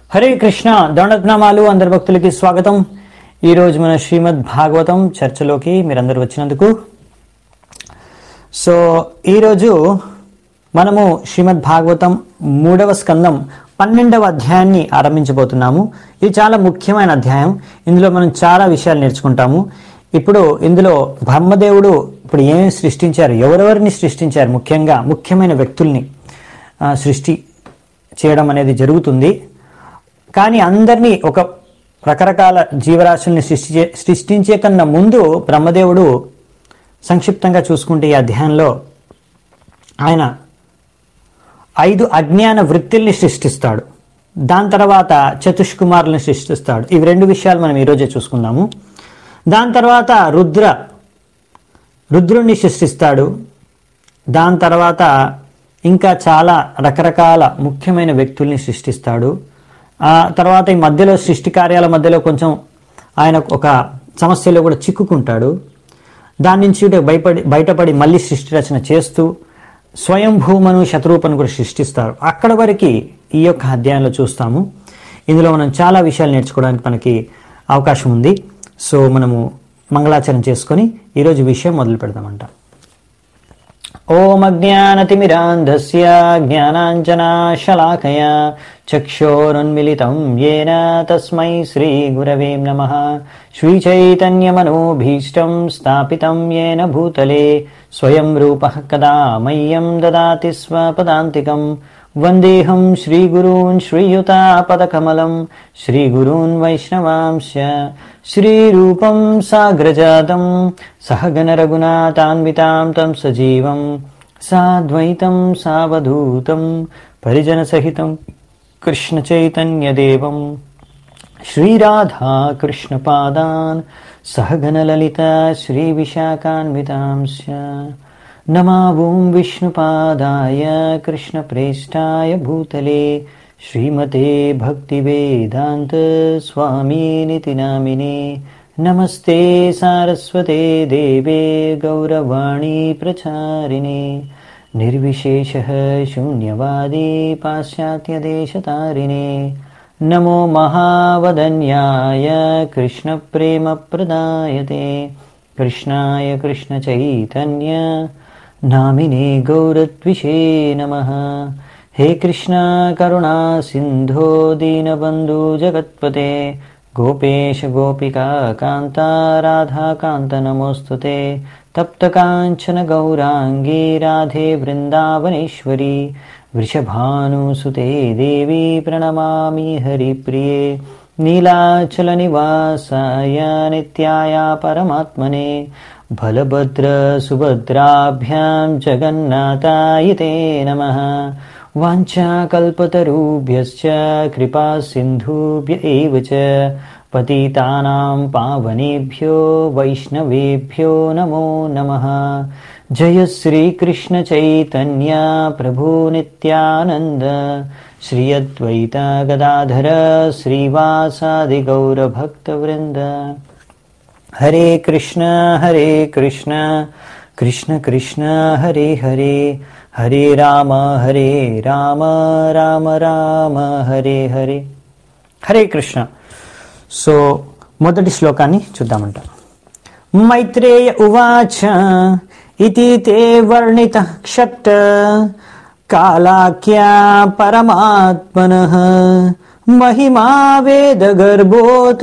హరే కృష్ణ దండత్నామాలు అందరి భక్తులకి స్వాగతం ఈ రోజు మన శ్రీమద్ భాగవతం చర్చలోకి మీరందరూ వచ్చినందుకు సో ఈరోజు మనము శ్రీమద్ భాగవతం మూడవ స్కందం పన్నెండవ అధ్యాయాన్ని ఆరంభించబోతున్నాము ఇది చాలా ముఖ్యమైన అధ్యాయం ఇందులో మనం చాలా విషయాలు నేర్చుకుంటాము ఇప్పుడు ఇందులో బ్రహ్మదేవుడు ఇప్పుడు ఏమేమి సృష్టించారు ఎవరెవరిని సృష్టించారు ముఖ్యంగా ముఖ్యమైన వ్యక్తుల్ని ఆ, సృష్టి చేయడం అనేది జరుగుతుంది కానీ అందరినీ ఒక రకరకాల జీవరాశుల్ని సృష్టి సృష్టించే కన్నా ముందు బ్రహ్మదేవుడు సంక్షిప్తంగా చూసుకుంటే ఈ అధ్యాయంలో ఆయన ఐదు అజ్ఞాన వృత్తిల్ని సృష్టిస్తాడు దాని తర్వాత చతుష్కుమారుల్ని సృష్టిస్తాడు ఇవి రెండు విషయాలు మనం ఈరోజే చూసుకుందాము దాని తర్వాత రుద్ర రుద్రుణ్ణి సృష్టిస్తాడు దాని తర్వాత ఇంకా చాలా రకరకాల ముఖ్యమైన వ్యక్తుల్ని సృష్టిస్తాడు ఆ తర్వాత ఈ మధ్యలో సృష్టి కార్యాల మధ్యలో కొంచెం ఆయన ఒక సమస్యలో కూడా చిక్కుకుంటాడు దాని నుంచి ఇటు భయపడి బయటపడి మళ్ళీ సృష్టి రచన చేస్తూ స్వయంభూమను శత్రూపను కూడా సృష్టిస్తారు అక్కడ వరకు ఈ యొక్క అధ్యాయంలో చూస్తాము ఇందులో మనం చాలా విషయాలు నేర్చుకోవడానికి మనకి అవకాశం ఉంది సో మనము మంగళాచరణ చేసుకొని ఈరోజు విషయం మొదలు పెడదామంట ఓం అజ్ఞానతిమిరాంధస్య జ్ఞానాంజనాశలాకయా చక్షోరున్మిలితం येन తస్మై శ్రీగురవే నమః శ్రీచైతన్యమనోభీష్టం స్థాపితం येन భూతలే స్వయం రూపः కదా మह्यं దదాతి స్వపదాంతికం వందేహం శ్రీగురూన్ శ్రీయుతాపదకమలం శ్రీగురూన్ వైష్ణవాంశ శ్రీరూపం సాగ్రజాతం సహగణరఘునాథాన్వితాం తం సజీవం సాద్వైతం సావధూతం పరిజనసహితం కృష్ణచైతన్యదేవం శ్రీరాధా కృష్ణపాదాన్ సహగణలలిత శ్రీవిశాఖాన్వితాంశ నమావోం విష్ణుపాదాయ కృష్ణప్రేష్టాయ భూతలే శ్రీమతే భక్తివేదాంత స్వామీనితి నామినే నమస్తే సారస్వతే దేవే గౌరవాణీ ప్రచారిణే నిర్విశేష శూన్యవాदी పాశ్చాత్యదేశతారిణే నమో మహావదన్యాయ కృష్ణప్రేమప్రదాయతే కృష్ణాయ కృష్ణచైతన్య నామినే గౌరద్విషే నమ హే కృష్ణ కరుణా సింధో దీనబంధు జగత్పతే గోపేశ గోపికా కాంత రాధాకాంత నమోస్తుతే తప్త కాంచన గౌరాంగీ రాధే వృందావనేశ్వరి వృషభానుసుతే దేవి ప్రణమామి హరిప్రియే నీలాచల నివాసాయ నిత్యాయ పరమాత్మనే బలభద్ర సుభద్రాభ్యాం జగన్నాథాయ తే నమః వాञ्छाकल्पतरुभ्यश्च कृपा सिन्धुभ्य एव च पतितानां पावनेभ्यो वैष्णवेभ्यो नमो नमः जय श्रीकृष्णचैतन्य प्रभु नित्यानन्द श्री अद्वैता गदाधर श्रीवासादिगौरभक्तवृन्द हरे कृष्ण हरे कृष्ण कृष्ण कृष्ण हरे हरे హరే రామ హరే రామ రామ రామ హరే హరే హరే కృష్ణ సో మొదటి శ్లోకాన్ని చూద్దామంట మైత్రేయ ఉవాచ ఇది తే వర్ణిత క్షట్ కాలాఖ్యా పరమాత్మన మహిమా వేద గర్భోత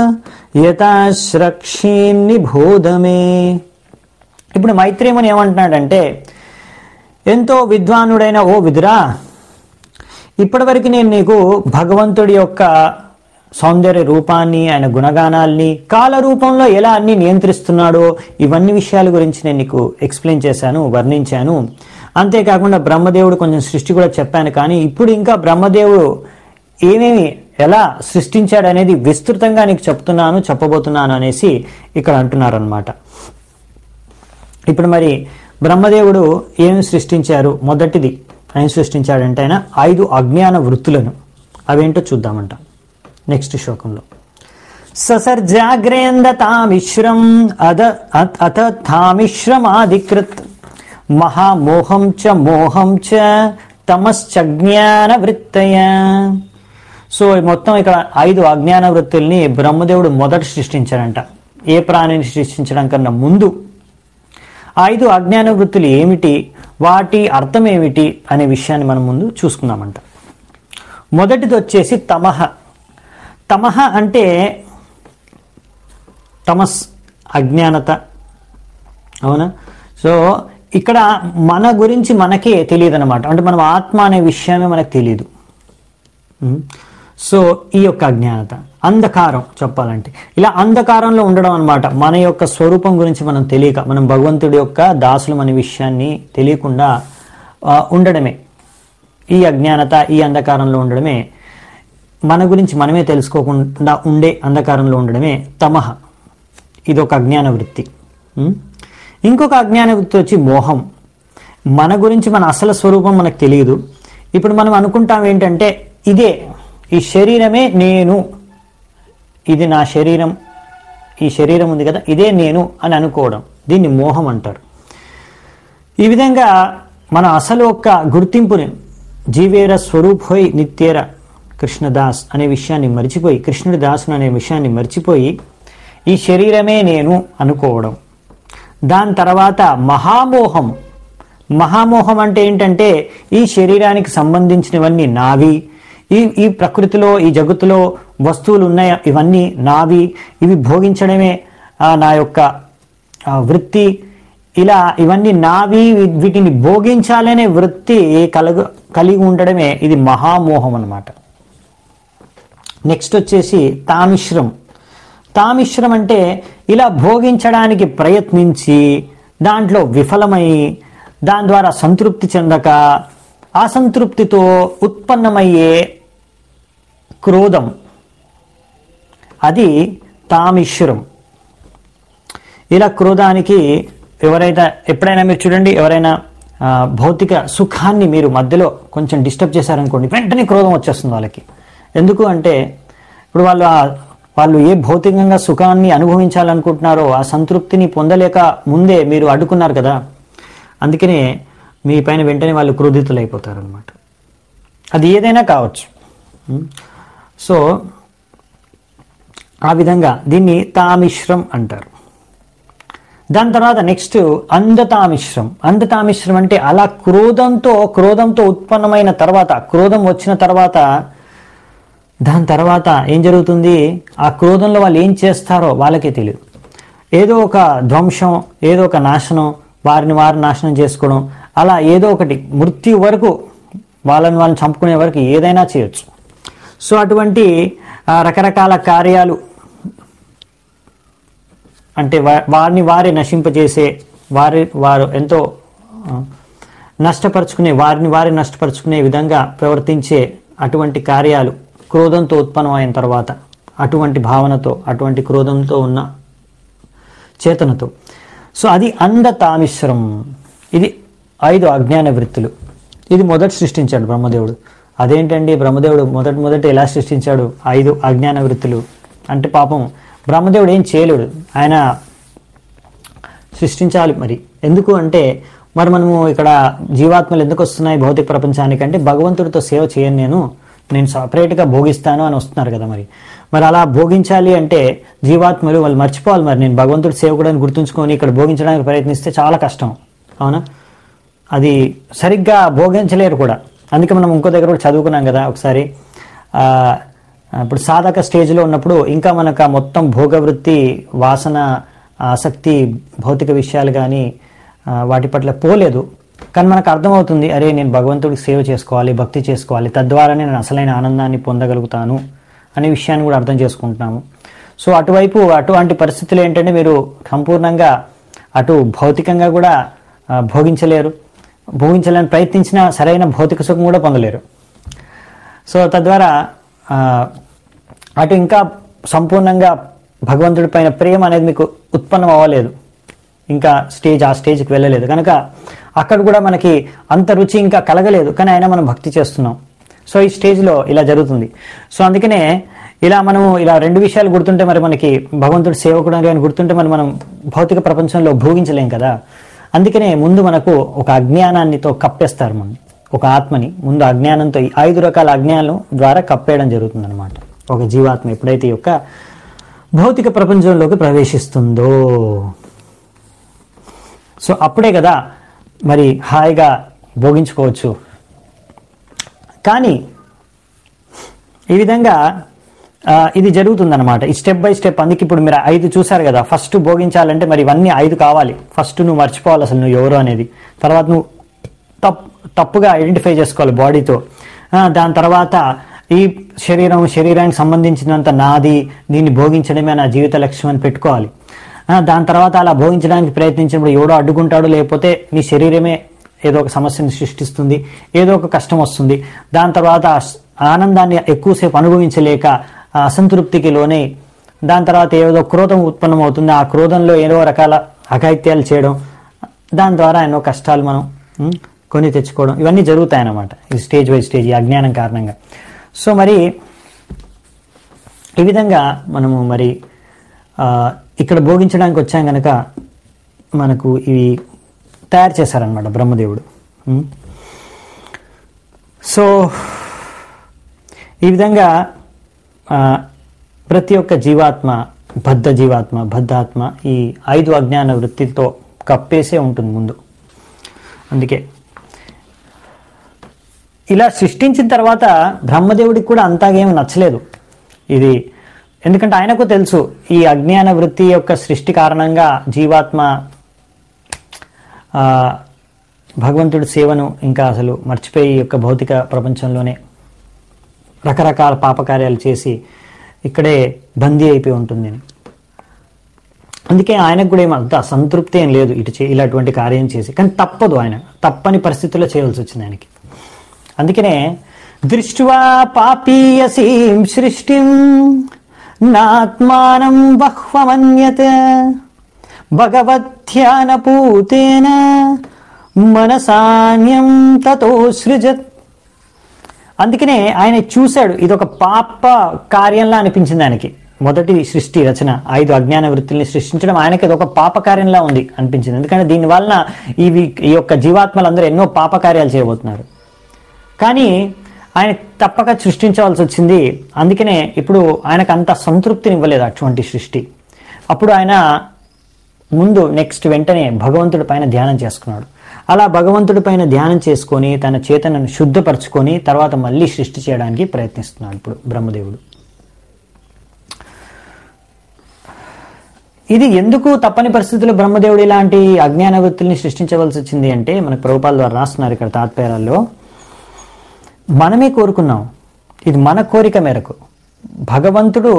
యథాశ్రక్షీన్నిబోధమే ఇప్పుడు మైత్రేయముని ఏమంటున్నాడంటే ఎంతో విద్వానుడైన ఓ విదురా ఇప్పటివరకు నేను నీకు భగవంతుడి యొక్క సౌందర్య రూపాన్ని ఆయన గుణగానాల్ని కాల రూపంలో ఎలా అన్ని నియంత్రిస్తున్నాడో ఇవన్నీ విషయాల గురించి నేను నీకు ఎక్స్ప్లెయిన్ చేశాను వర్ణించాను అంతేకాకుండా బ్రహ్మదేవుడు కొంచెం సృష్టి కూడా చెప్పాను కానీ ఇప్పుడు ఇంకా బ్రహ్మదేవుడు ఏమేమి ఎలా సృష్టించాడు అనేది విస్తృతంగా నీకు చెప్తున్నాను చెప్పబోతున్నాను అనేసి ఇక్కడ అంటున్నారనమాట ఇప్పుడు మరి బ్రహ్మదేవుడు ఏమి సృష్టించారు మొదటిది ఆయన సృష్టించాడంటే ఆయన ఐదు అజ్ఞాన వృత్తులను అవేంటో చూద్దామంట నెక్స్ట్ శ్లోకంలో ససర్జాగ్రేందతామిశ్రం అద అత తామిశ్రమాధికృత్ మహామోహం చ మోహం చ తమశ్చ జ్ఞాన వృత్తయ సో ఈ మొత్తం ఇక్కడ ఐదు అజ్ఞాన వృత్తుల్ని బ్రహ్మదేవుడు మొదట సృష్టించాడంట ఏ ప్రాణిని సృష్టించడం కన్నా ముందు ఆ ఐదు అజ్ఞాన వృత్తులు ఏమిటి వాటి అర్థం ఏమిటి అనే విషయాన్ని మనం ముందు చూసుకుందామంట మొదటిది వచ్చేసి తమహ తమహ అంటే తమస్ అజ్ఞానత అవునా సో ఇక్కడ మన గురించి మనకే తెలియదు అనమాట అంటే మనం ఆత్మ అనే విషయమే మనకు తెలియదు ఉమ్. సో ఈ యొక్క అజ్ఞానత అంధకారం చెప్పాలంటే ఇలా అంధకారంలో ఉండడం అనమాట మన యొక్క స్వరూపం గురించి మనం తెలియక మనం భగవంతుడి యొక్క దాసులం అనే విషయాన్ని తెలియకుండా ఆ, ఉండడమే ఈ అజ్ఞానత ఈ అంధకారంలో ఉండడమే మన గురించి మనమే తెలుసుకోకుండా ఉండే అంధకారంలో ఉండడమే తమహ ఇది ఒక అజ్ఞాన వృత్తి ఉం? ఇంకొక అజ్ఞాన వృత్తి వచ్చి మోహం మన గురించి మన అసలు స్వరూపం మనకు తెలియదు ఇప్పుడు మనం అనుకుంటాం ఏంటంటే ఇదే ఈ శరీరమే నేను ఇది నా శరీరం ఈ శరీరం ఉంది కదా ఇదే నేను అని అనుకోవడం దీన్ని మోహం అంటారు ఈ విధంగా మన అసలు ఒక్క గుర్తింపుని జీవేర స్వరూప్ హోయ్ నిత్యేర కృష్ణదాస్ అనే విషయాన్ని మర్చిపోయి కృష్ణుడి దాసును అనే విషయాన్ని మర్చిపోయి ఈ శరీరమే నేను అనుకోవడం దాని తర్వాత మహామోహం మహామోహం అంటే ఏంటంటే ఈ శరీరానికి సంబంధించినవన్నీ నావి ఈ ఈ ప్రకృతిలో ఈ జగత్తులో వస్తువులు ఉన్నాయి ఇవన్నీ నావి ఇవి భోగించడమే ఆ, నా యొక్క ఆ, వృత్తి ఇలా ఇవన్నీ నావి వీ- వీటిని భోగించాలనే వృత్తి కలగ కలిగి ఉండడమే ఇది మహామోహం అన్నమాట నెక్స్ట్ వచ్చేసి తామిశ్రం తామిశ్రం అంటే ఇలా భోగించడానికి ప్రయత్నించి దాంట్లో విఫలమై దాని ద్వారా సంతృప్తి చెందక అసంతృప్తితో ఉత్పన్నమయ్యే క్రోధం అది తామిశ్రం ఇలా క్రోధానికి ఎవరైతే ఎప్పుడైనా మీరు చూడండి ఎవరైనా ఆ, భౌతిక సుఖాన్ని మీరు మధ్యలో కొంచెం డిస్టర్బ్ చేశారనుకోండి వెంటనే క్రోధం వచ్చేస్తుంది వాళ్ళకి ఎందుకు అంటే ఇప్పుడు వాళ్ళు ఆ- వాళ్ళు ఏ భౌతికంగా సుఖాన్ని అనుభవించాలనుకుంటున్నారో ఆ సంతృప్తిని పొందలేక ముందే మీరు అడ్డుకున్నారు కదా అందుకనే మీ పైన వెంటనే వాళ్ళు క్రోధితులు అయిపోతారు అనమాట అది ఏదైనా కావచ్చు ఉం? సో ఆ విధంగా దీన్ని తామిశ్రం అంటారు దాని తర్వాత నెక్స్ట్ అంధతామిశ్రం అంధతామిశ్రం అంటే అలా క్రోధంతో క్రోధంతో ఉత్పన్నమైన తర్వాత క్రోధం వచ్చిన తర్వాత దాని తర్వాత ఏం జరుగుతుంది ఆ క్రోధంలో వాళ్ళు ఏం చేస్తారో వాళ్ళకే తెలియదు ఏదో ఒక ధ్వంసం ఏదో ఒక నాశనం వారిని వారు నాశనం చేసుకోవడం అలా ఏదో ఒకటి మృత్యు వరకు వాళ్ళని వాళ్ళని చంపుకునే వరకు ఏదైనా చేయొచ్చు సో అటువంటి ఆ, రకరకాల కార్యాలు అంటే వా- వారిని వారే నశింపజేసే వారి వారు ఎంతో ఆ, నష్టపరుచుకునే వారిని వారి నష్టపరుచుకునే విధంగా ప్రవర్తించే అటువంటి కార్యాలు క్రోధంతో ఉత్పన్నమైన తర్వాత అటువంటి భావనతో అటువంటి క్రోధంతో ఉన్న చేతనతో సో అది అంధతామిశ్రం ఇది ఐదు అజ్ఞాన వృత్తులు ఇది మొదట సృష్టించాడు బ్రహ్మదేవుడు అదేంటండి బ్రహ్మదేవుడు మొదటి మొదట ఎలా సృష్టించాడు ఐదు అజ్ఞాన వృత్తులు అంటే పాపం బ్రహ్మదేవుడు ఏం చేయలేడు ఆయన సృష్టించాలి మరి ఎందుకు అంటే మరి మనము ఇక్కడ జీవాత్మలు ఎందుకు వస్తున్నాయి భౌతిక ప్రపంచానికి అంటే భగవంతుడితో సేవ చేయను నేను నేను సపరేట్గా భోగిస్తాను అని వస్తున్నారు కదా మరి మరి అలా భోగించాలి అంటే జీవాత్మలు వాళ్ళు మర్చిపోవాలి మరి నేను భగవంతుడి సేవకుడని గుర్తుంచుకొని ఇక్కడ భోగించడానికి ప్రయత్నిస్తే చాలా కష్టం అవునా అది సరిగ్గా భోగించలేరు కూడా అందుకే మనం ఇంకో దగ్గర కూడా చదువుకున్నాం కదా ఒకసారి ఆ, ఇప్పుడు సాధక స్టేజ్లో ఉన్నప్పుడు ఇంకా మనకు ఆ మొత్తం భోగవృత్తి వాసన ఆసక్తి భౌతిక విషయాలు కానీ వాటి పట్ల పోలేదు కానీ మనకు అర్థమవుతుంది అరే నేను భగవంతుడికి సేవ చేసుకోవాలి భక్తి చేసుకోవాలి తద్వారానే నేను అసలైన ఆనందాన్ని పొందగలుగుతాను అనే విషయాన్ని కూడా అర్థం చేసుకుంటున్నాము సో అటువైపు అటువంటి పరిస్థితులు ఏంటంటే మీరు సంపూర్ణంగా అటు భౌతికంగా కూడా ఆ, భోగించలేరు భోగించాలని ప్రయత్నించినా సరైన భౌతిక సుఖం కూడా పొందలేరు సో తద్వారా ఆ, అటు ఇంకా సంపూర్ణంగా భగవంతుడి పైన ప్రేమ అనేది మీకు ఉత్పన్నం అవ్వలేదు ఇంకా స్టేజ్ ఆ స్టేజ్కి వెళ్ళలేదు కనుక అక్కడ కూడా మనకి అంత రుచి ఇంకా కలగలేదు కానీ అయినా మనం భక్తి చేస్తున్నాం సో ఈ స్టేజ్లో ఇలా జరుగుతుంది సో అందుకనే ఇలా మనం ఇలా రెండు విషయాలు గుర్తుంటే మరి మనకి భగవంతుడి సేవకుడు అని గుర్తుంటే మరి మనం భౌతిక ప్రపంచంలో భోగించలేం కదా అందుకనే ముందు మనకు ఒక అజ్ఞానాన్నితో కప్పేస్తారు మనం ఒక ఆత్మని ముందు అజ్ఞానంతో ఈ ఐదు రకాల అజ్ఞానం ద్వారా కప్పేయడం జరుగుతుందన్నమాట ఒక జీవాత్మ ఎప్పుడైతే ఈ యొక్క భౌతిక ప్రపంచంలోకి ప్రవేశిస్తుందో సో అప్పుడే కదా మరి హాయిగా భోగించుకోవచ్చు కానీ ఈ విధంగా ఆ, ఇది జరుగుతుందన్నమాట ఈ స్టెప్ బై స్టెప్ అందుకే ఇప్పుడు మీరు ఐదు చూసారు కదా ఫస్ట్ భోగించాలంటే మరి ఇవన్నీ ఐదు కావాలి ఫస్ట్ నువ్వు మర్చిపోవాలి అసలు నువ్వు ఎవరు అనేది తర్వాత నువ్వు తప్ తప్పుగా ఐడెంటిఫై చేసుకోవాలి బాడీతో ఆ, దాని తర్వాత ఈ శరీరం శరీరానికి సంబంధించినంత నాది దీన్ని భోగించడమే నా జీవిత లక్ష్యం అని పెట్టుకోవాలి ఆ, దాని తర్వాత అలా భోగించడానికి ప్రయత్నించినప్పుడు ఎవడో అడ్డుకుంటాడు లేకపోతే నీ శరీరమే ఏదో ఒక సమస్యను సృష్టిస్తుంది ఏదో ఒక కష్టం వస్తుంది దాని తర్వాత ఆ స్- ఆనందాన్ని ఎక్కువసేపు అనుభవించలేక ఆ అసంతృప్తికి లోనే దాని తర్వాత ఏదో క్రోధం ఉత్పన్నం అవుతుంది ఆ క్రోధంలో ఏదో రకాల అఘాయిత్యాలు చేయడం దాని ద్వారా ఎన్నో కష్టాలు మనం ఉం, కొని తెచ్చుకోవడం ఇవన్నీ జరుగుతాయన్నమాట ఈ స్టేజ్ బై స్టేజ్ ఈ అజ్ఞానం కారణంగా సో మరి ఈ విధంగా మనము మరి ఆ, ఇక్కడ భోగించడానికి వచ్చాం కనుక మనకు ఇవి తయారు చేశారనమాట బ్రహ్మదేవుడు ఉం? సో ఈ విధంగా ఆ, ప్రతి ఒక్క జీవాత్మ బద్ధ జీవాత్మ బద్ధాత్మ ఈ ఐదు అజ్ఞాన వృత్తితో కప్పేసే ఉంటుంది ముందు అందుకే ఇలా సృష్టించిన తర్వాత బ్రహ్మదేవుడికి కూడా అంతాగేం నచ్చలేదు ఇది ఎందుకంటే ఆయనకు తెలుసు ఈ అజ్ఞాన వృత్తి యొక్క సృష్టి కారణంగా జీవాత్మ ఆ, భగవంతుడి సేవను ఇంకా అసలు మర్చిపోయి ఈ యొక్క భౌతిక ప్రపంచంలోనే రకరకాల పాపకార్యాలు చేసి ఇక్కడే బందీ అయిపోయి ఉంటుంది అని. అందుకే ఆయనకు కూడా ఏమంత సంతృప్తి ఏం లేదు ఇటు చే ఇలాంటి కార్యం చేసి కానీ తప్పదు ఆయన తప్పని పరిస్థితుల్లో చేయవలసి వచ్చింది ఆయనకి అందుకనే దృష్ట్వా పాపీయసీం సృష్టిం నాత్మానం బహ్వమన్యత భగవధ్యానపూతేన మనసాన్యం తతో సృజత్ అందుకనే ఆయన చూశాడు ఇది ఒక పాప కార్యంలా అనిపించింది ఆయనకి మొదటి సృష్టి రచన ఐదు అజ్ఞాన వృత్తుల్ని సృష్టించడం ఆయనకి అది ఒక పాప కార్యంలా ఉంది అనిపించింది ఎందుకంటే దీని వలన ఇవి ఈ యొక్క జీవాత్మలందరూ ఎన్నో పాప కార్యాలు చేయబోతున్నారు కానీ ఆయన తప్పక సృష్టించవలసి వచ్చింది అందుకనే ఇప్పుడు ఆయనకు అంత సంతృప్తిని ఇవ్వలేదు అటువంటి సృష్టి అప్పుడు ఆయన ముందు నెక్స్ట్ వెంటనే భగవంతుడి పైన ధ్యానం చేసుకున్నాడు అలా భగవంతుడి పైన ధ్యానం చేసుకొని తన చేతనను శుద్ధపరచుకొని తర్వాత మళ్ళీ సృష్టి చేయడానికి ప్రయత్నిస్తున్నాడు ఇప్పుడు బ్రహ్మదేవుడు ఇది ఎందుకు తప్పని పరిస్థితుల్లో బ్రహ్మదేవుడు ఇలాంటి అజ్ఞాన వృత్తుల్ని సృష్టించవలసి వచ్చింది అంటే మనకు ప్రభుపాల ద్వారా రాస్తున్నారు ఇక్కడ తాత్పర్యాల్లో మనమే కోరుకున్నాం ఇది మన కోరిక మేరకు భగవంతుడు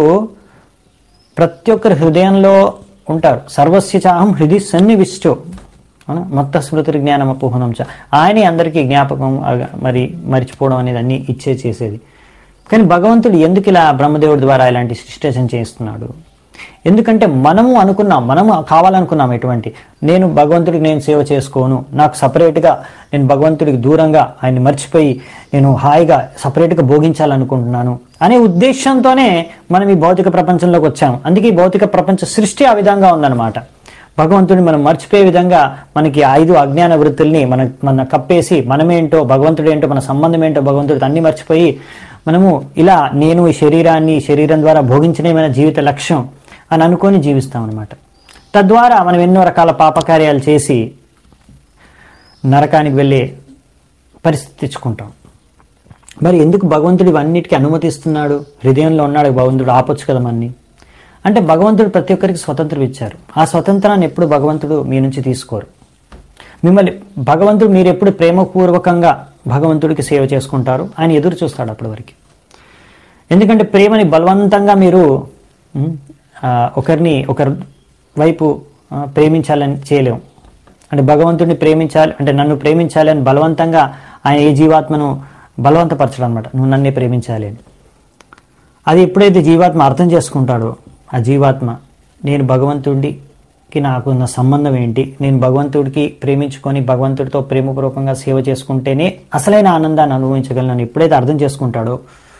ప్రతి ఒక్కరి హృదయంలో ఉంటారు సర్వస్య చాహం హృది సన్నివిష్టో అవునా? మొత్త స్మృతి జ్ఞానం అపోహనం చ ఆయనే అందరికీ జ్ఞాపకం అగ- మరి మరిచిపోవడం అనేది అన్ని ఇచ్చే చేసేది కానీ భగవంతుడు ఎందుకు ఇలా బ్రహ్మదేవుడి ద్వారా ఇలాంటి సృష్టించం చేస్తున్నాడు ఎందుకంటే మనము అనుకున్నాం మనము కావాలనుకున్నాం ఎటువంటి నేను భగవంతుడికి నేను సేవ చేసుకోను నాకు సపరేట్గా నేను భగవంతుడికి దూరంగా ఆయన్ని మర్చిపోయి నేను హాయిగా సపరేట్గా భోగించాలనుకుంటున్నాను అనే ఉద్దేశంతోనే మనం ఈ భౌతిక ప్రపంచంలోకి వచ్చాం అందుకే ఈ భౌతిక ప్రపంచ సృష్టి ఆ విధంగా ఉందన్నమాట భగవంతుడిని మనం మర్చిపోయే విధంగా మనకి ఐదు అజ్ఞాన వృత్తుల్ని మన మన కప్పేసి మనమేంటో భగవంతుడు ఏంటో మన సంబంధం ఏంటో భగవంతుడితో అన్ని మర్చిపోయి మనము ఇలా నేను ఈ శరీరాన్ని ఈ శరీరం ద్వారా భోగించడమే మన జీవిత లక్ష్యం అని అనుకొని జీవిస్తాం అనమాట తద్వారా మనం ఎన్నో రకాల పాపకార్యాలు చేసి నరకానికి వెళ్ళే పరిస్థితి తెచ్చుకుంటాం మరి ఎందుకు భగవంతుడు ఇవన్నిటికీ అనుమతిస్తున్నాడు హృదయంలో ఉన్నాడు భగవంతుడు ఆపొచ్చు కదా మన్ని అంటే భగవంతుడు ప్రతి ఒక్కరికి స్వతంత్రం ఇచ్చారు ఆ స్వతంత్రాన్ని ఎప్పుడు భగవంతుడు మీ నుంచి తీసుకోరు మిమ్మల్ని భగవంతుడు మీరు ఎప్పుడు ప్రేమపూర్వకంగా భగవంతుడికి సేవ చేసుకుంటారు ఆయన ఎదురు చూస్తాడు అప్పటి వరకు ఎందుకంటే ప్రేమని బలవంతంగా మీరు ఉమ్, ఆ, ఒకరిని ఒకరి వైపు ఆ, ప్రేమించాలని చేయలేము అంటే భగవంతుడిని ప్రేమించాలి అంటే నన్ను ప్రేమించాలి అని బలవంతంగా ఆయన ఏ జీవాత్మను బలవంతపరచడం అనమాట నువ్వు నన్నే ప్రేమించాలి అని అది ఎప్పుడైతే జీవాత్మ అర్థం చేసుకుంటాడో ఆ జీవాత్మ నేను భగవంతుడికి నాకున్న సంబంధం ఏంటి నేను భగవంతుడికి ప్రేమించుకొని భగవంతుడితో ప్రేమపూర్వకంగా సేవ చేసుకుంటేనే అసలైన ఆనందాన్ని అనుభవించగలను ఎప్పుడైతే అర్థం చేసుకుంటాడో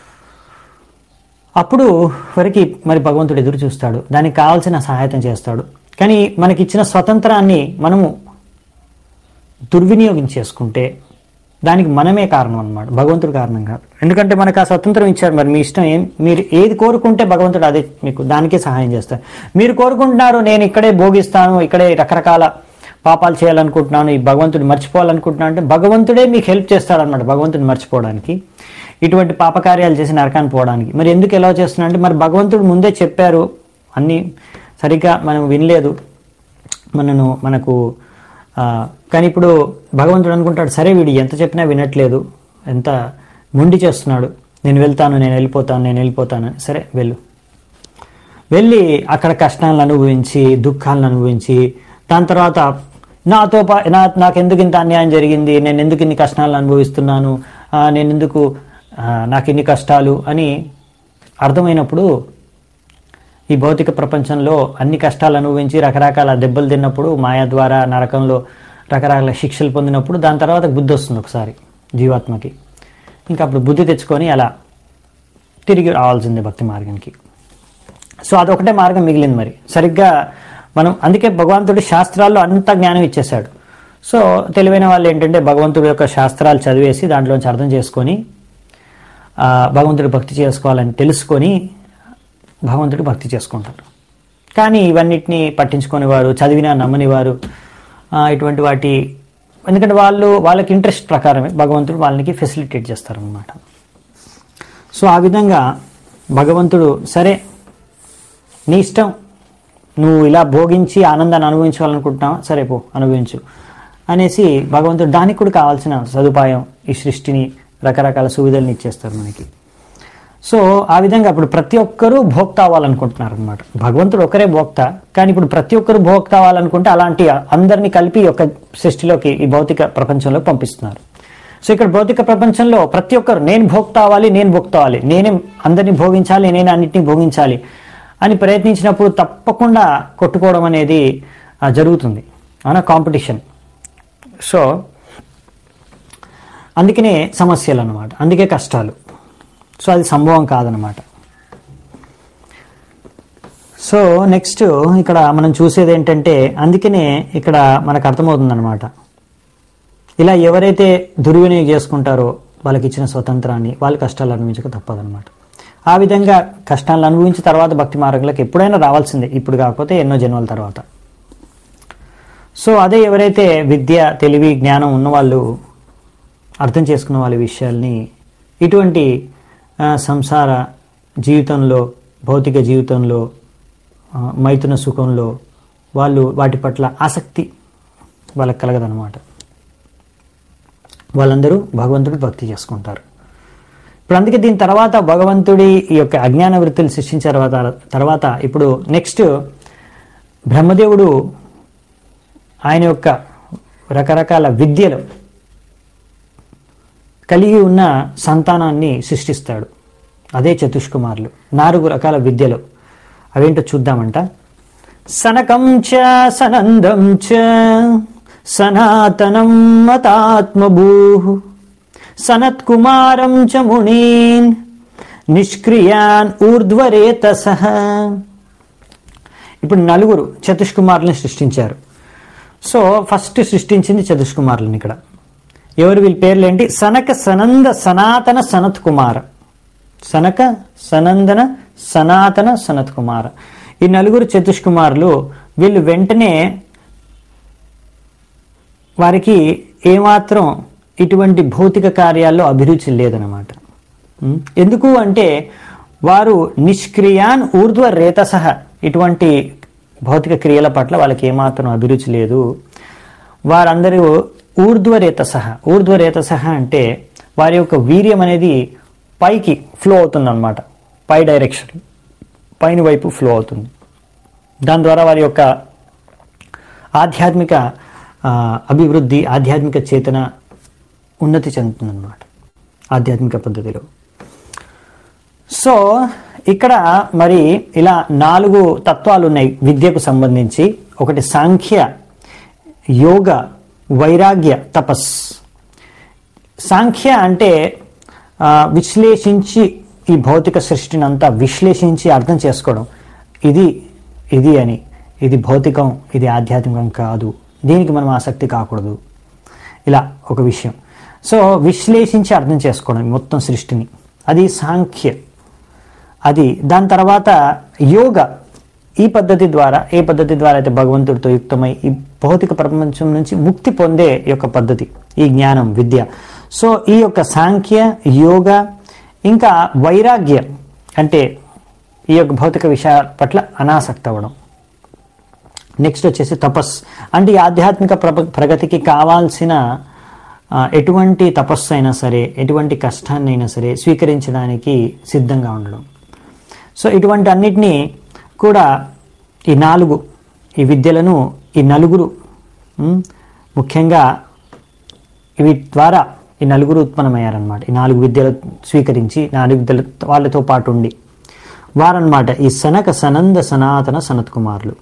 అప్పుడు వరకు మరి భగవంతుడు ఎదురు చూస్తాడు దానికి కావాల్సిన సహాయతం చేస్తాడు కానీ మనకిచ్చిన స్వతంత్రాన్ని మనము దుర్వినియోగం చేసుకుంటే దానికి మనమే కారణం అన్నమాట భగవంతుడు కారణం కాదు ఎందుకంటే మనకు ఆ స్వతంత్రం ఇచ్చారు మరి మీ ఇష్టం ఏం మీరు ఏది కోరుకుంటే భగవంతుడు అదే మీకు దానికే సహాయం చేస్తారు మీరు కోరుకుంటున్నారు నేను ఇక్కడే భోగిస్తాను ఇక్కడే రకరకాల పాపాలు చేయాలనుకుంటున్నాను ఈ భగవంతుడు మర్చిపోవాలనుకుంటున్నాను అంటే భగవంతుడే మీకు హెల్ప్ చేస్తాడనమాట భగవంతుడిని మర్చిపోవడానికి ఇటువంటి పాపకార్యాలు చేసి నరకాన్ని పోవడానికి మరి ఎందుకు ఎలా చేస్తున్నా అంటే మరి భగవంతుడు ముందే చెప్పారు అన్నీ సరిగ్గా మనం వినలేదు మనను మనకు ఆ, కానీ ఇప్పుడు భగవంతుడు అనుకుంటాడు సరే వీడు ఎంత చెప్పినా వినట్లేదు ఎంత మొండి చేస్తున్నాడు నేను వెళ్తాను నేను వెళ్ళిపోతాను నేను వెళ్ళిపోతాను అని. సరే వెళ్ళు వెళ్ళి అక్కడ కష్టాలను అనుభవించి దుఃఖాలను అనుభవించి దాని తర్వాత నాతో పా నా నాకెందుకు ఇంత అన్యాయం జరిగింది నేను ఎందుకు ఇన్ని కష్టాలను అనుభవిస్తున్నాను ఆ, నేను ఎందుకు ఆ, నాకు ఇన్ని కష్టాలు అని అర్థమైనప్పుడు ఈ భౌతిక ప్రపంచంలో అన్ని కష్టాలు అనుభవించి రకరకాల దెబ్బలు తిన్నప్పుడు మాయా ద్వారా నరకంలో రకరకాల శిక్షలు పొందినప్పుడు దాని తర్వాత బుద్ధి వస్తుంది ఒకసారి జీవాత్మకి ఇంకా అప్పుడు బుద్ధి తెచ్చుకొని అలా తిరిగి రావాల్సిందే భక్తి మార్గానికి సో అదొకటే మార్గం మిగిలింది మరి సరిగ్గా మనం అందుకే భగవంతుడి శాస్త్రాల్లో అంత జ్ఞానం ఇచ్చేశాడు సో తెలివైన వాళ్ళు ఏంటంటే భగవంతుడి యొక్క శాస్త్రాలు చదివేసి దాంట్లోంచి అర్థం చేసుకొని ఆ, భగవంతుడి భక్తి చేసుకోవాలని తెలుసుకొని భగవంతుడి భక్తి చేసుకుంటారు కానీ ఇవన్నిటిని పట్టించుకొని వారు చదివినా నమ్మని వారు ఆ, ఇటువంటి వాటి ఎందుకంటే వాళ్ళు వాళ్ళకి ఇంట్రెస్ట్ ప్రకారమే భగవంతుడు వాళ్ళకి ఫెసిలిటేట్ చేస్తారనమాట సో ఆ విధంగా భగవంతుడు సరే నీ ఇష్టం నువ్వు ఇలా భోగించి ఆనందాన్ని అనుభవించాలనుకుంటున్నావా సరే పో అనుభవించు అనేసి భగవంతుడు దానికి కూడా కావాల్సిన సదుపాయం ఈ సృష్టిని రకరకాల సువిధల్ని ఇచ్చేస్తారు మనకి సో ఆ విధంగా ఇప్పుడు ప్రతి ఒక్కరూ భోక్త అవ్వాలనుకుంటున్నారు అనమాట భగవంతుడు ఒకరే భోక్త కానీ ఇప్పుడు ప్రతి ఒక్కరు భోక్త అవ్వాలనుకుంటే అలాంటి అందరినీ కలిపి ఈ యొక్క సృష్టిలోకి ఈ భౌతిక ప్రపంచంలో పంపిస్తున్నారు సో ఇక్కడ భౌతిక ప్రపంచంలో ప్రతి ఒక్కరు నేను భోక్త అవ్వాలి నేను భోక్త అవ్వాలి నేనే అందరినీ భోగించాలి నేనే అన్నిటినీ భోగించాలి అని ప్రయత్నించినప్పుడు తప్పకుండా కొట్టుకోవడం అనేది ఆ, జరుగుతుంది అవునా కాంపిటీషన్ సో అందుకనే సమస్యలు అన్నమాట అందుకే కష్టాలు సో అది సంభవం కాదనమాట సో నెక్స్ట్ ఇక్కడ మనం చూసేది ఏంటంటే అందుకనే ఇక్కడ మనకు అర్థమవుతుంది అనమాట ఇలా ఎవరైతే దుర్వినియోగం చేసుకుంటారో వాళ్ళకి ఇచ్చిన స్వతంత్రాన్ని వాళ్ళు కష్టాలు అనుభవించక తప్పదనమాట ఆ విధంగా కష్టాలను అనుభవించిన తర్వాత భక్తి మార్గంలోకి ఎప్పుడైనా రావాల్సిందే ఇప్పుడు కాకపోతే ఎన్నో జన్మల తర్వాత సో అదే ఎవరైతే విద్య తెలివి జ్ఞానం ఉన్నవాళ్ళు అర్థం చేసుకున్న వాళ్ళ విషయాల్ని ఇటువంటి ఆ, సంసార జీవితంలో భౌతిక జీవితంలో ఆ, మైథున సుఖంలో వాళ్ళు వాటి పట్ల ఆసక్తి వాళ్ళకి కలగదనమాట వాళ్ళందరూ భగవంతుడి భక్తి చేసుకుంటారు ఇప్పుడు అందుకే దీని తర్వాత భగవంతుడి ఈ యొక్క అజ్ఞాన వృత్తులు సృష్టించిన తర్వాత తర్వాత ఇప్పుడు నెక్స్ట్ బ్రహ్మదేవుడు ఆయన యొక్క రకరకాల విద్యలు కలిగి ఉన్న సంతానాన్ని సృష్టిస్తాడు అదే చతుష్కుమారులు నాలుగు రకాల విద్యలు అవేంటో చూద్దామంట సనకం చ సనందం చ సనాతనం మతాత్మభూ సనత్కుమారం చ మునీన్ నిష్క్రియాన్ ఊర్ధ్వరేతస ఇప్పుడు నలుగురు చతుష్కుమారులను సృష్టించారు సో ఫస్ట్ సృష్టించింది చతుష్కుమారులను ఇక్కడ ఎవరు వీళ్ళ పేర్లు ఏంటి సనక సనంద సనాతన సనత్ కుమార సనక సనందన సనాతన సనత్ కుమార ఈ నలుగురు చతుష్కుమారులు వీళ్ళు వెంటనే వారికి ఏమాత్రం ఇటువంటి భౌతిక కార్యాల్లో అభిరుచి లేదనమాట ఉం? ఎందుకు అంటే వారు నిష్క్రియాన్ ఊర్ధ్వ రేతసహ ఇటువంటి భౌతిక క్రియల పట్ల వాళ్ళకి ఏమాత్రం అభిరుచి లేదు వారందరూ ఊర్ధ్వరేతసహ ఊర్ధ్వరేతసహ అంటే వారి యొక్క వీర్యం అనేది పైకి ఫ్లో అవుతుంది అనమాట పై డైరెక్షన్ పైన వైపు ఫ్లో అవుతుంది దాని ద్వారా వారి యొక్క ఆధ్యాత్మిక ఆ, అభివృద్ధి ఆధ్యాత్మిక చేతన ఉన్నతి చెందుతుందన్నమాట ఆధ్యాత్మిక పద్ధతిలో సో ఇక్కడ మరి ఇలా నాలుగు తత్వాలు ఉన్నాయి విద్యకు సంబంధించి ఒకటి సాంఖ్య యోగ వైరాగ్య తపస్ సాంఖ్య అంటే ఆ, విశ్లేషించి ఈ భౌతిక సృష్టిని అంతా విశ్లేషించి అర్థం చేసుకోవడం ఇది ఇది అని ఇది భౌతికం ఇది ఆధ్యాత్మికం కాదు దీనికి మనం ఆసక్తి కాకూడదు ఇలా ఒక విషయం సో విశ్లేషించి అర్థం చేసుకోవడం ఈ మొత్తం సృష్టిని అది సాంఖ్య అది దాని తర్వాత యోగ ఈ పద్ధతి ద్వారా ఏ పద్ధతి ద్వారా అయితే భగవంతుడితో యుక్తమై ఈ భౌతిక ప్రపంచం నుంచి ముక్తి పొందే యొక్క పద్ధతి ఈ జ్ఞానం విద్య సో ఈ యొక్క సాంఖ్య యోగ ఇంకా వైరాగ్యం అంటే ఈ యొక్క భౌతిక విషయాల పట్ల అనాసక్తి అవ్వడం నెక్స్ట్ వచ్చేసి తపస్ అంటే ఈ ఆధ్యాత్మిక ప్రప- ప్రగతికి కావాల్సిన ఆ, ఎటువంటి తపస్సు అయినా సరే ఎటువంటి కష్టాన్ని అయినా సరే స్వీకరించడానికి సిద్ధంగా ఉండడం సో ఇటువంటి అన్నిటినీ కూడా ఈ నాలుగు ఈ విద్యలను ఈ నలుగురు ఉమ్, ముఖ్యంగా ఇవి ద్వారా ఈ నలుగురు ఉత్పన్నమయ్యారనమాట ఈ నాలుగు విద్యలు స్వీకరించి నాలుగు విద్యలు వాళ్ళతో పాటు ఉండి వారన్నమాట ఈ సనక సనంద సనాతన సనత్ కుమారులు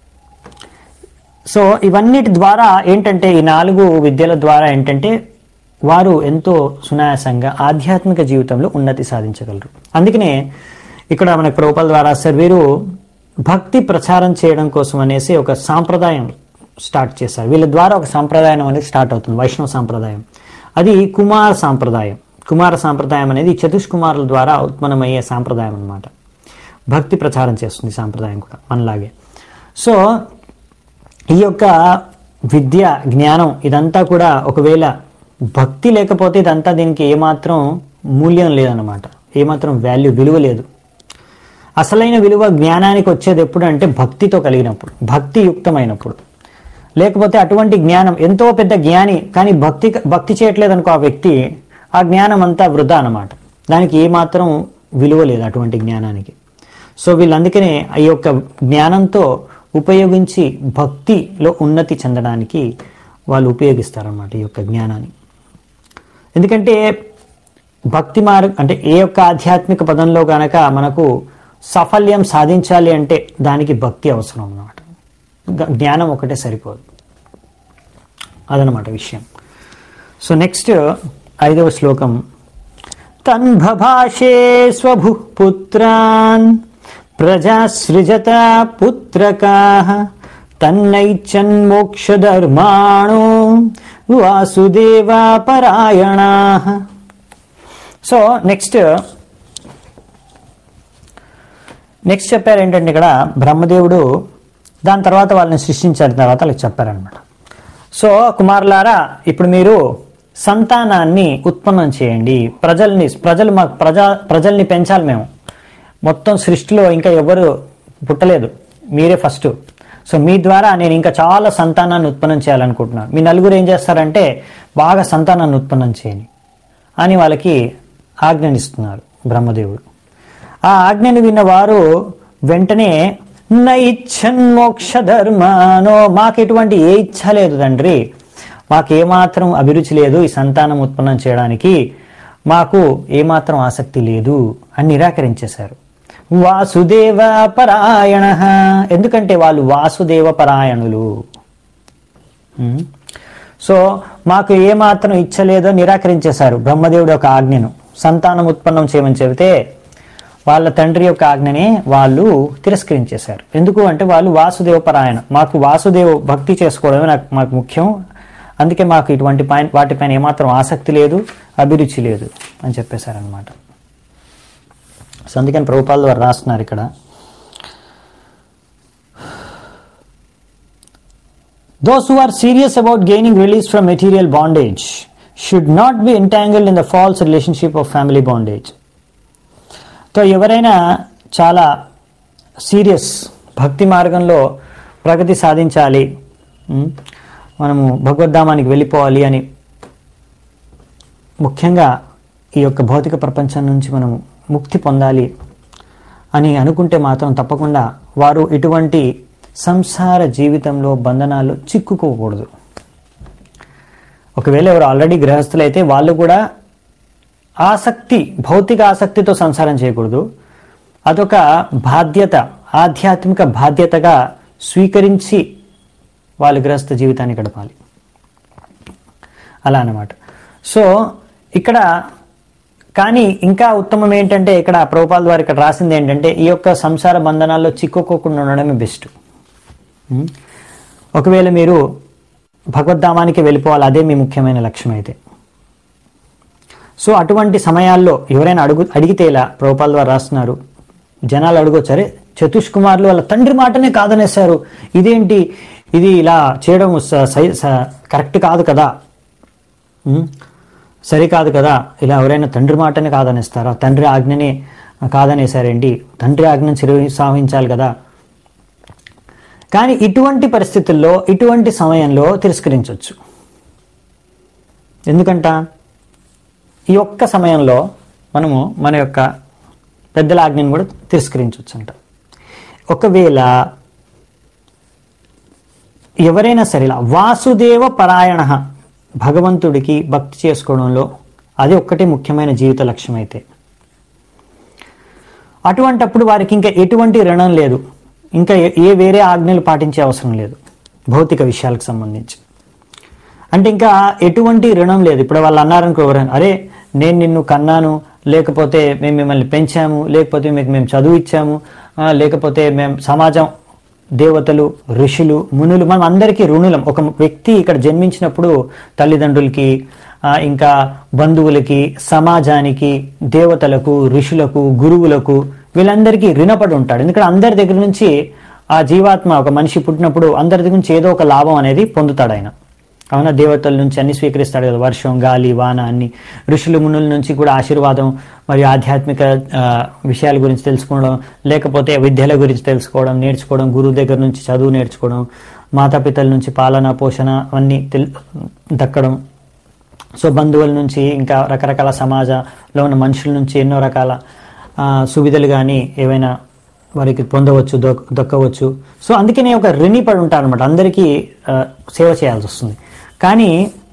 సో ఇవన్నిటి ద్వారా ఏంటంటే ఈ నాలుగు విద్యల ద్వారా ఏంటంటే వారు ఎంతో సునాయాసంగా ఆధ్యాత్మిక జీవితంలో ఉన్నతి సాధించగలరు అందుకనే ఇక్కడ మనకు ప్రభుపాల ద్వారా సార్ వీరు భక్తి ప్రచారం చేయడం కోసం అనేసి ఒక సాంప్రదాయం స్టార్ట్ చేశారు వీళ్ళ ద్వారా ఒక సాంప్రదాయం అనేది స్టార్ట్ అవుతుంది వైష్ణవ సాంప్రదాయం అది కుమార సాంప్రదాయం కుమార సాంప్రదాయం అనేది చతుష్కుమారుల ద్వారా ఉత్పన్నమయ్యే సాంప్రదాయం అన్నమాట భక్తి ప్రచారం చేస్తుంది ఈ సాంప్రదాయం కూడా మనలాగే సో ఈ యొక్క విద్య జ్ఞానం ఇదంతా కూడా ఒకవేళ భక్తి లేకపోతే ఇదంతా దీనికి ఏమాత్రం మూల్యం లేదన్నమాట ఏమాత్రం వాల్యూ విలువ లేదు అసలైన విలువ జ్ఞానానికి వచ్చేది ఎప్పుడు అంటే భక్తితో కలిగినప్పుడు భక్తి యుక్తమైనప్పుడు లేకపోతే అటువంటి జ్ఞానం ఎంతో పెద్ద జ్ఞాని కానీ భక్తి భక్తి చేయట్లేదు అనుకో ఆ వ్యక్తి ఆ జ్ఞానం అంతా వృధా అన్నమాట దానికి ఏమాత్రం విలువ లేదు అటువంటి జ్ఞానానికి సో వీళ్ళందుకనే ఈ యొక్క జ్ఞానంతో ఉపయోగించి భక్తిలో ఉన్నతి చెందడానికి వాళ్ళు ఉపయోగిస్తారన్నమాట ఈ యొక్క జ్ఞానాన్ని ఎందుకంటే భక్తి మార్గ అంటే ఏ యొక్క ఆధ్యాత్మిక పదంలో గనక మనకు సాఫల్యం సాధించాలి అంటే దానికి భక్తి అవసరం అన్నమాట గ- జ్ఞానం ఒకటే సరిపోదు అదనమాట విషయం సో నెక్స్ట్ ఐదవ శ్లోకం తన్భభాషే స్వభు పుత్రాన్ ప్రజాసృజత పుత్రకా తన్నైచ్చన్మోక్షధర్మాణో వాసుదేవ పరాయణా సో నెక్స్ట్ నెక్స్ట్ చెప్పారు ఏంటంటే ఇక్కడ బ్రహ్మదేవుడు దాని తర్వాత వాళ్ళని సృష్టించిన తర్వాత వాళ్ళకి చెప్పారనమాట సో కుమారులారా ఇప్పుడు మీరు సంతానాన్ని ఉత్పన్నం చేయండి ప్రజల్ని ప్రజలు మాకు ప్రజా ప్రజల్ని పెంచాలి మేము మొత్తం సృష్టిలో ఇంకా ఎవరు పుట్టలేదు మీరే ఫస్ట్ సో మీ ద్వారా నేను ఇంకా చాలా సంతానాన్ని ఉత్పన్నం చేయాలనుకుంటున్నాను మీ నలుగురు ఏం చేస్తారంటే బాగా సంతానాన్ని ఉత్పన్నం చేయండి అని వాళ్ళకి ఆజ్ఞనిస్తున్నారు బ్రహ్మదేవుడు ఆ ఆజ్ఞను విన్న వారు వెంటనే నైచ్చన్ మోక్ష ధర్మానో మాకు ఎటువంటి ఏ ఇచ్చ లేదు తండ్రి మాకు ఏమాత్రం అభిరుచి లేదు ఈ సంతానం ఉత్పన్నం చేయడానికి మాకు ఏమాత్రం ఆసక్తి లేదు అని నిరాకరించేశారు వాసుదేవ పరాయణ ఎందుకంటే వాళ్ళు వాసుదేవ పరాయణులు ఉమ్. సో మాకు ఏమాత్రం ఇచ్చలేదో నిరాకరించేశారు బ్రహ్మదేవుడి యొక్క ఆజ్ఞను సంతానం ఉత్పన్నం చేయమని చెబితే వాళ్ళ తండ్రి యొక్క ఆజ్ఞని వాళ్ళు తిరస్కరించేశారు ఎందుకు అంటే వాళ్ళు వాసుదేవ పరాయణ మాకు వాసుదేవ భక్తి చేసుకోవడమే నాకు మాకు ముఖ్యం అందుకే మాకు ఇటువంటి పైన వాటిపైన ఏమాత్రం ఆసక్తి లేదు అభిరుచి లేదు అని చెప్పేశారనమాట సో అందుకని ప్రభుపాల ద్వారా రాస్తున్నారు ఇక్కడ Those who are serious about gaining release from material bondage should not be entangled in the false relationship of family bondage. So ఎవరైనా చాలా సీరియస్ భక్తి మార్గంలో ప్రగతి సాధించాలి ఉమ్, మనము భగవద్ధామానికి వెళ్ళిపోవాలి అని ముఖ్యంగా ఈ యొక్క భౌతిక ప్రపంచం నుంచి మనం ముక్తి పొందాలి అని అనుకుంటే మాత్రం తప్పకుండా వారు ఇటువంటి సంసార జీవితంలో బంధనాలు చిక్కుకోకూడదు ఒకవేళ ఎవరు ఆల్రెడీ గృహస్థులైతే వాళ్ళు కూడా ఆసక్తి భౌతిక ఆసక్తితో సంసారం చేయకూడదు అదొక బాధ్యత ఆధ్యాత్మిక బాధ్యతగా స్వీకరించి వాళ్ళు గృహస్థ జీవితాన్ని గడపాలి అలా అన్నమాట సో ఇక్కడ కానీ ఇంకా ఉత్తమం ఏంటంటే ఇక్కడ ప్రభుపాల్ ద్వారా ఇక్కడ రాసింది ఏంటంటే ఈ యొక్క సంసార బంధనాల్లో చిక్కుకోకుండా ఉండడమే బెస్ట్ ఉం? ఒకవేళ మీరు భగవద్ధామానికి వెళ్ళిపోవాలి అదే మీ ముఖ్యమైన లక్ష్యం అయితే సో అటువంటి సమయాల్లో ఎవరైనా అడుగు అడిగితే ఇలా ప్రభుపాల ద్వారా రాస్తున్నారు జనాలు అడగొచ్చు అరే చతుష్కుమార్లు వాళ్ళ తండ్రి మాటనే కాదనేశారు ఇదేంటి ఇది ఇలా చేయడం స- సై- స- కరెక్ట్ కాదు కదా ఉం? సరికాదు కదా ఇలా ఎవరైనా తండ్రి మాటనే కాదనేస్తారా తండ్రి ఆజ్ఞని కాదనేసారేంటి తండ్రి ఆజ్ఞను చిరు సాహించాలి కదా కానీ ఇటువంటి పరిస్థితుల్లో ఇటువంటి సమయంలో తిరస్కరించవచ్చు ఎందుకంట ఈ ఒక్క సమయంలో మనము మన యొక్క పెద్దల ఆజ్ఞను కూడా తిరస్కరించవచ్చు అంట ఒకవేళ ఎవరైనా సరే ఇలా వాసుదేవ పరాయణ భగవంతుడికి భక్తి చేసుకోవడంలో అది ఒక్కటే ముఖ్యమైన జీవిత లక్ష్యం అయితే అటువంటప్పుడు వారికి ఇంకా ఎటువంటి రుణం లేదు ఇంకా ఏ- ఏ వేరే ఆజ్ఞలు పాటించే అవసరం లేదు భౌతిక విషయాలకు సంబంధించి అంటే ఇంకా ఎటువంటి రుణం లేదు ఇప్పుడు వాళ్ళు అన్నారనుకో ఎవరైనా అరే నేను నిన్ను కన్నాను లేకపోతే మేము మిమ్మల్ని పెంచాము లేకపోతే మీకు మేము చదువు ఇచ్చాము ఆ, లేకపోతే మేము సమాజం దేవతలు ఋషులు మునులు మనం అందరికీ రుణులం ఒక వ్యక్తి ఇక్కడ జన్మించినప్పుడు తల్లిదండ్రులకి ఆ, ఇంకా బంధువులకి సమాజానికి దేవతలకు ఋషులకు గురువులకు వీళ్ళందరికీ రుణపడి ఉంటాడు ఎందుకంటే అందరి దగ్గర నుంచి ఆ జీవాత్మ ఒక మనిషి పుట్టినప్పుడు అందరి దగ్గర నుంచి ఏదో ఒక లాభం అనేది పొందుతాడు ఆయన అవునా దేవతల నుంచి అన్ని స్వీకరిస్తాడు కదా వర్షం గాలి వాన అన్ని ఋషులు మునుల నుంచి కూడా ఆశీర్వాదం మరియు ఆధ్యాత్మిక ఆ, విషయాల గురించి తెలుసుకోవడం లేకపోతే విద్యల గురించి తెలుసుకోవడం నేర్చుకోవడం గురువు దగ్గర నుంచి చదువు నేర్చుకోవడం మాతాపితల నుంచి పాలన పోషణ అవన్నీ తెల్ దక్కడం సో బంధువుల నుంచి ఇంకా రకరకాల సమాజంలో ఉన్న మనుషుల నుంచి ఎన్నో రకాల ఆ, సువిధలు కానీ ఏవైనా వారికి పొందవచ్చు దొక్- దక్కవచ్చు సో అందుకనే ఒక రిని పడి ఉంటారు అనమాట అందరికీ ఆ, సేవ చేయాల్సి వస్తుంది కానీ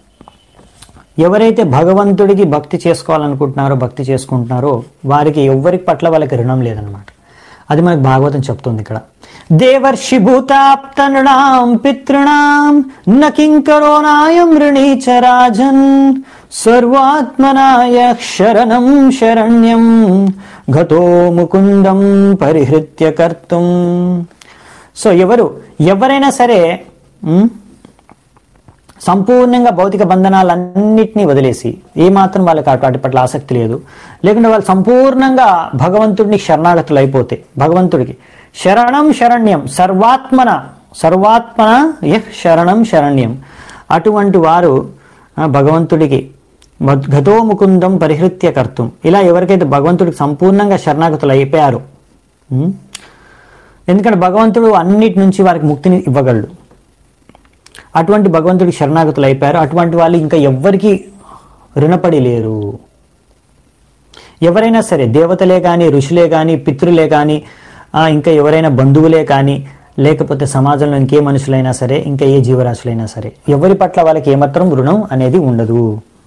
ఎవరైతే భగవంతుడికి భక్తి చేసుకోవాలనుకుంటున్నారో భక్తి చేసుకుంటున్నారో వారికి ఎవ్వరి పట్ల వాళ్ళకి రుణం లేదనమాట అది మనకు భాగవతం చెప్తుంది ఇక్కడ దేవర్షి భూతాప్తనృణాం పితృణాం నకింకరో నాయం ఋణీచ రాజన్ సర్వాత్మనాయ శరణం శరణ్యం గతో ముకుందం పరిహృత్య కర్తుం సో ఎవరు ఎవరైనా సరే ఉమ్, సంపూర్ణంగా భౌతిక బంధనాలన్నింటినీ వదిలేసి ఏమాత్రం వాళ్ళకి అటు వాటి పట్ల ఆసక్తి లేదు లేకుంటే వాళ్ళు సంపూర్ణంగా భగవంతుడిని శరణాగతులు అయిపోతే భగవంతుడికి శరణం శరణ్యం సర్వాత్మన సర్వాత్మన యహ్ శరణం శరణ్యం అటువంటి వారు ఆ, భగవంతుడికి మద్- గతో ముకుందం పరిహృత్య కర్తం ఇలా ఎవరికైతే భగవంతుడికి సంపూర్ణంగా శరణాగతులు అయిపోయారు ఉం? ఎందుకంటే భగవంతుడు అన్నిటి నుంచి వారికి ముక్తిని ఇవ్వగలడు అటువంటి భగవంతుడికి శరణాగతులు అయిపోయారు అటువంటి వాళ్ళు ఇంకా ఎవ్వరికి రుణపడి లేరు ఎవరైనా సరే దేవతలే కానీ ఋషులే కానీ పితృలే కానీ ఆ, ఇంకా ఎవరైనా బంధువులే కానీ లేకపోతే సమాజంలో ఇంకే మనుషులైనా సరే ఇంకా ఏ జీవరాశులైనా సరే ఎవరి పట్ల వాళ్ళకి ఏమాత్రం రుణం అనేది ఉండదు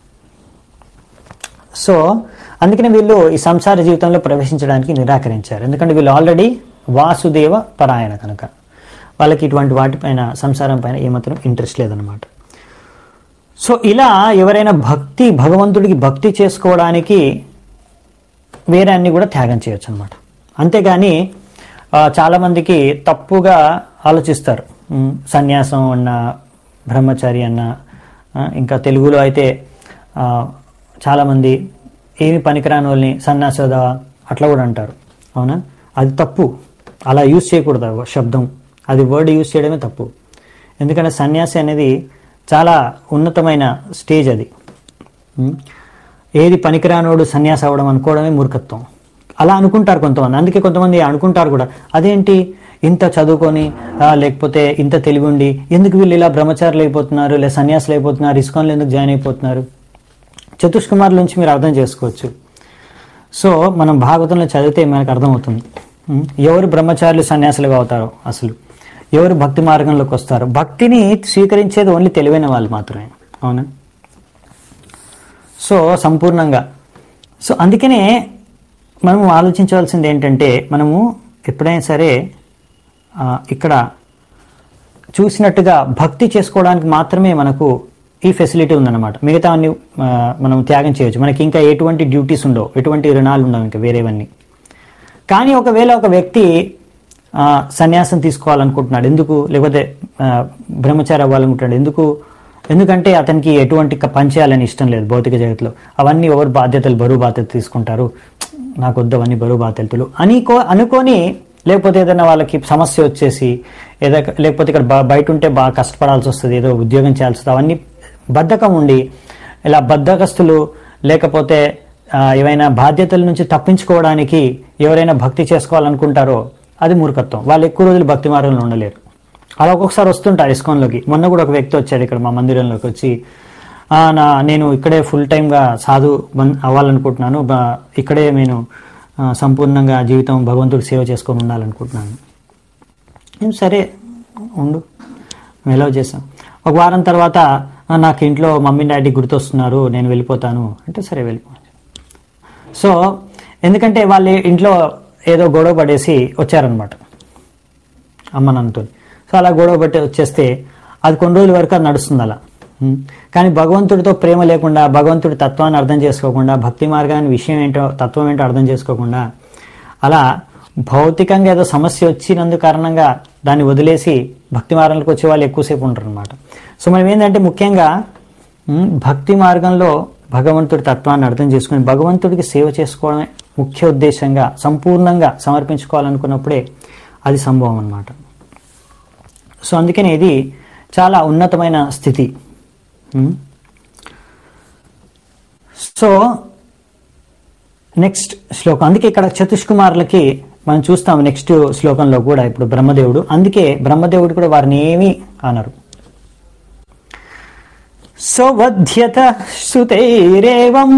సో అందుకనే వీళ్ళు ఈ సంసార జీవితంలో ప్రవేశించడానికి నిరాకరించారు ఎందుకంటే వీళ్ళు ఆల్రెడీ వాసుదేవ పరాయణ కనుక వాళ్ళకి ఇటువంటి వాటిపైన సంసారం పైన ఏమాత్రం ఇంట్రెస్ట్ లేదనమాట సో ఇలా ఎవరైనా భక్తి భగవంతుడికి భక్తి చేసుకోవడానికి వేరే అన్ని కూడా త్యాగం చేయొచ్చు అనమాట అంతేగాని ఆ, చాలామందికి తప్పుగా ఆలోచిస్తారు ఉమ్, సన్యాసం అన్న బ్రహ్మచారి అన్న ఆ, ఇంకా తెలుగులో అయితే ఆ, చాలామంది ఏమి పనికిరాని వాళ్ళని సన్యాసోద అట్లా కూడా అంటారు అవునా అది తప్పు అలా యూజ్ చేయకూడదు ఆ శబ్దం అది వర్డ్ యూజ్ చేయడమే తప్పు ఎందుకంటే సన్యాసి అనేది చాలా ఉన్నతమైన స్టేజ్ అది ఉం? ఏది పనికిరానోడు సన్యాసి అవ్వడం అనుకోవడమే మూర్ఖత్వం అలా అనుకుంటారు కొంతమంది అందుకే కొంతమంది అనుకుంటారు కూడా అదేంటి ఇంత చదువుకొని ఆ, లేకపోతే ఇంత తెలివి ఉండి ఎందుకు వీళ్ళు ఇలా బ్రహ్మచారులు అయిపోతున్నారు లేదా సన్యాసులు అయిపోతున్నారు ఇస్కాన్లు ఎందుకు జాయిన్ అయిపోతున్నారు చతుష్కుమార్ నుంచి మీరు అర్థం చేసుకోవచ్చు సో మనం భాగవతంలో చదివితే మనకు అర్థమవుతుంది ఉం? ఎవరు బ్రహ్మచారులు సన్యాసులుగా అవుతారో అసలు ఎవరు భక్తి మార్గంలోకి వస్తారు భక్తిని స్వీకరించేది ఓన్లీ తెలివైన వాళ్ళు మాత్రమే అవునా సో సంపూర్ణంగా సో అందుకనే మనము ఆలోచించవలసింది ఏంటంటే మనము ఎప్పుడైనా సరే ఆ, ఇక్కడ చూసినట్టుగా భక్తి చేసుకోవడానికి మాత్రమే మనకు ఈ ఫెసిలిటీ ఉందన్నమాట మిగతా అన్ని ఆ, మనం త్యాగం చేయొచ్చు మనకి ఇంకా ఎటువంటి డ్యూటీస్ ఉండవు ఎటువంటి రుణాలు ఉండవు ఇంకా వేరేవన్నీ కానీ ఒకవేళ ఒక వ్యక్తి ఆ, సన్యాసం తీసుకోవాలనుకుంటున్నాడు ఎందుకు లేకపోతే ఆ, బ్రహ్మచారి అవ్వాలనుకుంటున్నాడు ఎందుకు ఎందుకంటే అతనికి ఎటువంటి క- పని చేయాలని ఇష్టం లేదు భౌతిక జగత్తులో అవన్నీ ఎవరు బాధ్యతలు బరువు బాధ్యత తీసుకుంటారు నాకు వద్దు అవన్నీ బరువు బాధ్యతలు అని అనుకొని లేకపోతే ఏదైనా వాళ్ళకి సమస్య వచ్చేసి ఏదో లేకపోతే ఇక్కడ బ- బయట ఉంటే బాగా కష్టపడాల్సి వస్తుంది ఏదో ఉద్యోగం చేయాల్సి వస్తుంది అవన్నీ బద్ధకం ఉండి ఇలా బద్ధకస్తులు లేకపోతే ఆ, ఏవైనా బాధ్యతల నుంచి తప్పించుకోవడానికి ఎవరైనా భక్తి చేసుకోవాలనుకుంటారో అది మూర్ఖత్వం వాళ్ళు ఎక్కువ రోజులు భక్తి మార్గంలో ఉండలేరు అలా ఒక్కొక్కసారి వస్తుంటారు ఇస్కాన్లోకి మొన్న కూడా ఒక వ్యక్తి వచ్చాడు ఇక్కడ మా మందిరంలోకి వచ్చి "ఆ, నా నేను ఇక్కడే ఫుల్ టైమ్గా సాధు బన్- అవ్వాలనుకుంటున్నాను బ- ఇక్కడే నేను ఆ, సంపూర్ణంగా జీవితం భగవంతుడి సేవ చేసుకొని ఉండాలనుకుంటున్నాను "ఏం సరే ఉండు మేము ఎలా చేసాం ఒక వారం తర్వాత "ఆ, నాకు ఇంట్లో మమ్మీ డాడీ గుర్తొస్తున్నారు నేను వెళ్ళిపోతాను అంటే సరే వెళ్ళిపో సో ఎందుకంటే వాళ్ళ ఇంట్లో ఏదో గొడవ పడేసి వచ్చారనమాట అమ్మ నాన్నతో సో అలా గొడవ పట్టి వచ్చేస్తే అది కొన్ని రోజుల వరకు అది నడుస్తుంది అలా ఉం. కానీ భగవంతుడితో ప్రేమ లేకుండా భగవంతుడి తత్వాన్ని అర్థం చేసుకోకుండా భక్తి మార్గాన్ని విషయం ఏంటో తత్వం ఏంటో అర్థం చేసుకోకుండా అలా భౌతికంగా ఏదో సమస్య వచ్చినందు కారణంగా దాన్ని వదిలేసి భక్తి మార్గంలోకి వచ్చే వాళ్ళు ఎక్కువసేపు ఉంటారు అనమాట సో మనం ఏంటంటే ముఖ్యంగా ఉం, భక్తి మార్గంలో భగవంతుడి తత్వాన్ని అర్థం చేసుకుని భగవంతుడికి సేవ చేసుకోవడమే ముఖ్య ఉద్దేశంగా సంపూర్ణంగా సమర్పించుకోవాలనుకున్నప్పుడే అది సంభవం అన్నమాట సో అందుకని ఇది చాలా ఉన్నతమైన స్థితి ఉమ్. సో నెక్స్ట్ శ్లోకం అందుకే ఇక్కడ చతుష్కుమారులకి మనం చూస్తాం నెక్స్ట్ శ్లోకంలో కూడా ఇప్పుడు బ్రహ్మదేవుడు అందుకే బ్రహ్మదేవుడు కూడా వారిని ఏమీ అన్నారు సౌవధ్యత సుతైరేవం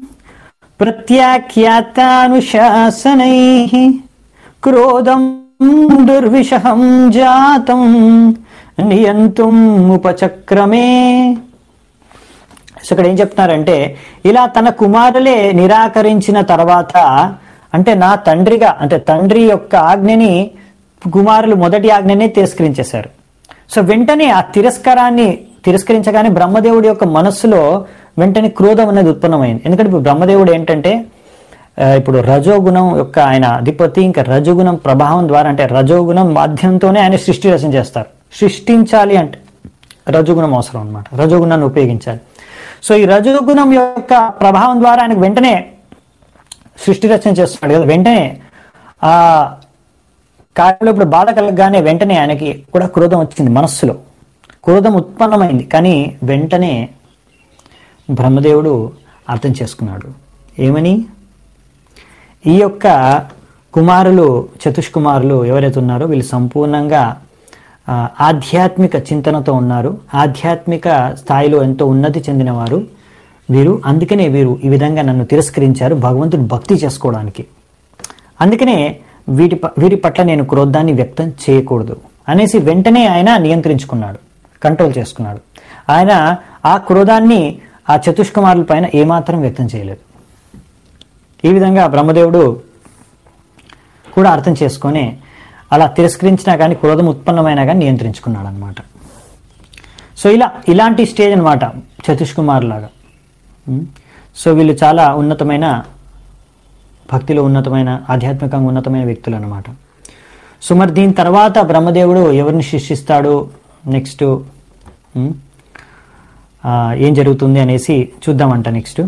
ప్రత్యాఖ్యాతానుశాసనై క్రోధం దుర్విషహం జాతం నియంతుం ఉపచక్రమే సో ఇక్కడ ఏం చెప్తున్నారంటే ఇలా తన కుమారులే నిరాకరించిన తర్వాత అంటే నా తండ్రిగా అంటే తండ్రి యొక్క ఆజ్ఞని కుమారులు మొదటి ఆజ్ఞనే తిరస్కరించేశారు సో వెంటనే ఆ తిరస్కారాన్ని తిరస్కరించగానే బ్రహ్మదేవుడి యొక్క మనస్సులో వెంటనే క్రోధం అనేది ఉత్పన్నమైంది ఎందుకంటే ఇప్పుడు బ్రహ్మదేవుడు ఏంటంటే ఆ, ఇప్పుడు రజోగుణం యొక్క ఆయన అధిపతి ఇంకా రజోగుణం ప్రభావం ద్వారా అంటే రజోగుణం మాధ్యంతోనే ఆయన సృష్టి రచన చేస్తారు సృష్టించాలి అంటే రజోగుణం అవసరం అనమాట రజోగుణాన్ని ఉపయోగించాలి సో ఈ రజోగుణం యొక్క ప్రభావం ద్వారా ఆయనకు వెంటనే సృష్టి రచన చేస్తున్నాడు కదా వెంటనే ఆ కార్యంలో ఇప్పుడు బాధ కలగగానే వెంటనే ఆయనకి కూడా క్రోధం వచ్చింది మనస్సులో క్రోధం ఉత్పన్నమైంది కానీ వెంటనే బ్రహ్మదేవుడు అర్థం చేసుకున్నాడు ఏమని ఈ యొక్క కుమారులు చతుష్కుమారులు ఎవరైతే ఉన్నారో వీళ్ళు సంపూర్ణంగా ఆ, ఆధ్యాత్మిక చింతనతో ఉన్నారు ఆధ్యాత్మిక స్థాయిలో ఎంతో ఉన్నతి చెందినవారు వీరు అందుకనే వీరు ఈ విధంగా నన్ను తిరస్కరించారు భగవంతుడు భక్తి చేసుకోవడానికి అందుకనే వీటి ప- వీరి పట్ల నేను క్రోధాన్ని వ్యక్తం చేయకూడదు అనేసి వెంటనే ఆయన నియంత్రించుకున్నాడు కంట్రోల్ చేసుకున్నాడు ఆయన ఆ క్రోధాన్ని ఆ చతుష్కుమారుల పైన ఏమాత్రం వ్యక్తం చేయలేదు ఈ విధంగా బ్రహ్మదేవుడు కూడా అర్థం చేసుకొని అలా తిరస్కరించినా కానీ క్రోధం ఉత్పన్నమైనా కానీ నియంత్రించుకున్నాడు అనమాట సో ఇలా ఇలాంటి స్టేజ్ అనమాట చతుష్కుమార్ లాగా ఉం? సో వీళ్ళు చాలా ఉన్నతమైన భక్తిలో ఉన్నతమైన ఆధ్యాత్మికంగా ఉన్నతమైన వ్యక్తులు అనమాట సో మరి దీని తర్వాత బ్రహ్మదేవుడు ఎవరిని శిక్షిస్తాడు నెక్స్ట్ ఉం? ఆ, ఏం జరుగుతుంది అనేసి చూద్దామంట నెక్స్ట్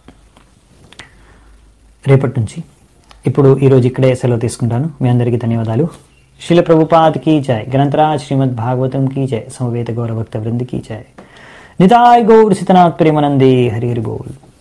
రేపటి నుంచి ఇప్పుడు ఈరోజు ఇక్కడే సెలవు తీసుకుంటాను మీ అందరికీ ధన్యవాదాలు శిల ప్రభుపాద్ కీ జయ గ్రంథరాజ్ శ్రీమద్ భాగవతం కీ జయ సమవేత గౌరభక్త వృంది కీ జయ నితాయ్ గౌర్ సితనాథ్ ప్రేమనందే హరి హరి బోల్